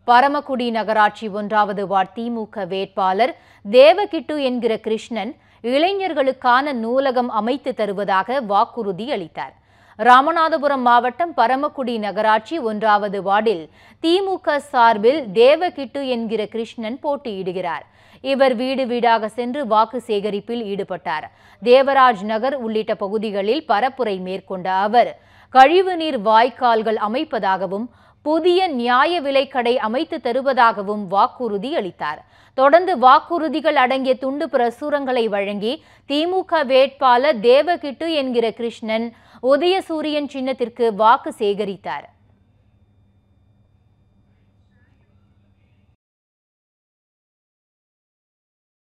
பரமக்குடி நகராட்சி ஒன்றாவது வார்டு திமுக வேட்பாளர் தேவகிட்டு என்கிற கிருஷ்ணன் இளைஞர்களுக்கான நூலகம் அமைத்து தருவதாக வாக்குறுதி அளித்தார் ராமநாதபுரம் மாவட்டம் பரமக்குடி நகராட்சி ஒன்றாவது வார்டில் திமுக சார்பில் தேவகிட்டு என்கிற கிருஷ்ணன் போட்டியிடுகிறார் இவர் வீடு வீடாக சென்று வாக்கு சேகரிப்பில் ஈடுபட்டார் தேவராஜ் நகர் உள்ளிட்ட பகுதிகளில் பரப்புரை மேற்கொண்ட அவர் கழிவுநீர் வாய்க்கால்கள் அமைப்பதாகவும் புதிய நியாய விலைக்கடை அமைத்து தருவதாகவும் வாக்குறுதி அளித்தார் தொடர்ந்து வாக்குறுதிகள் அடங்கிய துண்டு பிரசுரங்களை வழங்கி திமுக வேட்பாளர் தேவகிட்டு என்கிற கிருஷ்ணன் உதயசூரியன் சின்னத்திற்கு வாக்கு சேகரித்தார்